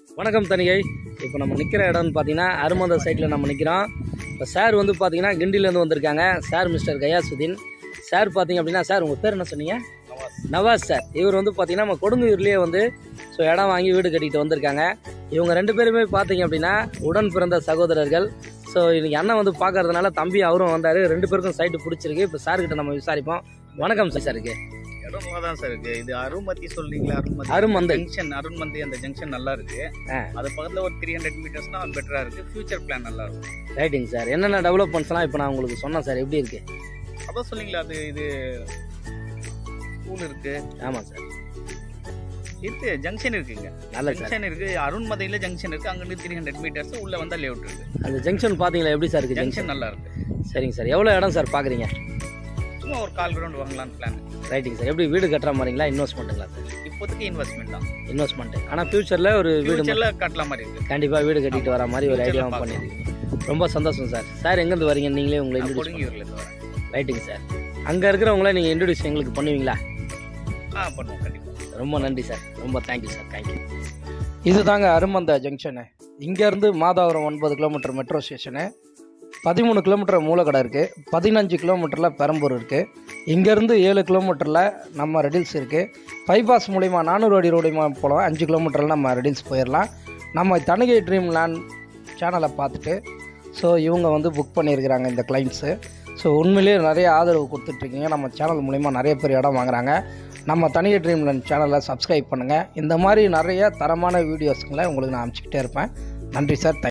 வணக்கம் தனிகை இப்போ நம்ம நிற்கிற இடம்னு பார்த்தீங்கன்னா அருமந்த சைட்டில் நம்ம நிற்கிறோம் இப்போ சார் வந்து பார்த்தீங்கன்னா கிண்டிலேருந்து வந்திருக்காங்க சார் மிஸ்டர் கயாசுதீன் சார் பார்த்தீங்க அப்படின்னா சார் உங்கள் பேர் என்ன சொன்னீங்க நவாஸ் சார் இவர் வந்து பார்த்தீங்கன்னா நம்ம கொடுங்கையூர்லேயே வந்து ஸோ இடம் வாங்கி வீடு கட்டிட்டு வந்திருக்காங்க இவங்க ரெண்டு பேருமே பார்த்தீங்க அப்படின்னா உடன் பிறந்த சகோதரர்கள் ஸோ இன்னைக்கு அண்ணன் வந்து பார்க்கறதுனால தம்பி அவரும் வந்தார் ரெண்டு பேருக்கும் சைட்டு பிடிச்சிருக்கு இப்போ சார்கிட்ட நம்ம விசாரிப்போம் வணக்கம் சார் சாருக்கு இடம் நல்லா தான் சார் இருக்கு இது அருமதி சொல்றீங்களா அருமதி அருமந்தை. ஜங்ஷன் அருண்மந்தி அந்த ஜங்ஷன் நல்லா இருக்கு ஆ. அது பக்கத்துல ஒரு த்ரீ ஹண்ட்ரட் மீட்டர்ஸ்னா பெட்டரா இருக்கு ஃபியூச்சர் பிளான் நல்லா இருக்கும் ரைட்டிங் சார் என்னென்ன டெவலப்மெண்ட்ஸ்லாம் இப்போ நான் உங்களுக்கு சொன்னேன் சார் எப்படி இருக்கு அதான் சொன்னீங்களா அது இது ஸ்கூல் இருக்கு ஆமாம் சார் இருக்கு ஜங்ஷன் இருக்குங்க நல்ல சார் ஜங்ஷன் இருக்கு அருண்மதியில ஜங்ஷன் இருக்கு அங்க இருந்து த்ரீ ஹண்ட்ரட் மீட்டர்ஸ் உள்ள வந்தா லேஅவுட் இருக்கு அந்த ஜங்ஷன் பார்த்தீங்களா எப்படி சார் இருக்கு ஜங்ஷன் ஜங்ஷன் நல்லா இருக்கு சரிங்க சார் எவ்வளோ இடம் சார் பார்க்குறீங்க சும்மா ஒரு கால் கிரவுண்ட் வாங்கலாம்னு பிளான் ரைட்டிங் சார் எப்படி வீடு கட்டுற மாதிரிங்களா இன்வெஸ்ட்மெண்ட்டுங்களா சார் இப்போதைக்கு இன்வெஸ்ட்மெண்ட் தான் இன்வெஸ்ட்மெண்ட்டு ஆனால் ஃப்யூச்சரில் ஒரு வீடு ஃபியூச்சர்ல கட்டலாம் மாதிரி இருக்கு கண்டிப்பாக வீடு கட்டிட்டு வர மாதிரி ஒரு Future ல ஐடியாவும் பார்க்கலாம். பண்ணியிருக்கீங்க ரொம்ப சந்தோஷம் சார் சார் எங்கேருந்து வரீங்க நீங்களே உங்களை நான் இன்ட்ரடியூஸ் கொடுங்கியூர்ல இருந்து வரேன் ரைட்டிங் சார் அங்கே இருக்கிறவங்கள நீங்கள் இன்ட்ரடியூஸ் எங்களுக்கு பண்ணுவீங்களா ஆ பண்ணுவோம் கண்டிப்பா ரொம்ப நன்றி சார் ரொம்ப தேங்க்யூ சார் தேங்க்யூ இது தாங்க அருமந்த ஜங்ஷனு இங்கேருந்து மாதாவரம் ஒன்பது கிலோமீட்டர் மெட்ரோ ஸ்டேஷனு பதிமூணு கிலோமீட்டர் மூலக்கடை இருக்குது பதினஞ்சு கிலோமீட்டரில் பெரம்பூர் இருக்குது இங்கேருந்து ஏழு கிலோமீட்டரில் நம்ம ரெடில்ஸ் இருக்குது பைபாஸ் மூலிமா நானூறு அடி ரோடிமா போகலாம் அஞ்சு கிலோமீட்டரில் நம்ம ரெடில்ஸ் போயிடலாம் நம்ம தணிகை ட்ரீம் லேண்ட் சேனலை பார்த்துட்டு ஸோ இவங்க வந்து புக் பண்ணியிருக்கிறாங்க இந்த கிளைண்ட்ஸு ஸோ உண்மையிலேயே நிறைய ஆதரவு கொடுத்துட்ருக்கீங்க நம்ம சேனல் மூலிமா நிறைய பேர் இடம் வாங்குறாங்க நம்ம தனிய ட்ரீம் லேண்ட் சேனலை சப்ஸ்கிரைப் பண்ணுங்கள் இந்த மாதிரி நிறைய தரமான வீடியோஸுங்களை உங்களுக்கு நான் அனுப்பிச்சிக்கிட்டே இருப்பேன் நன்றி சார்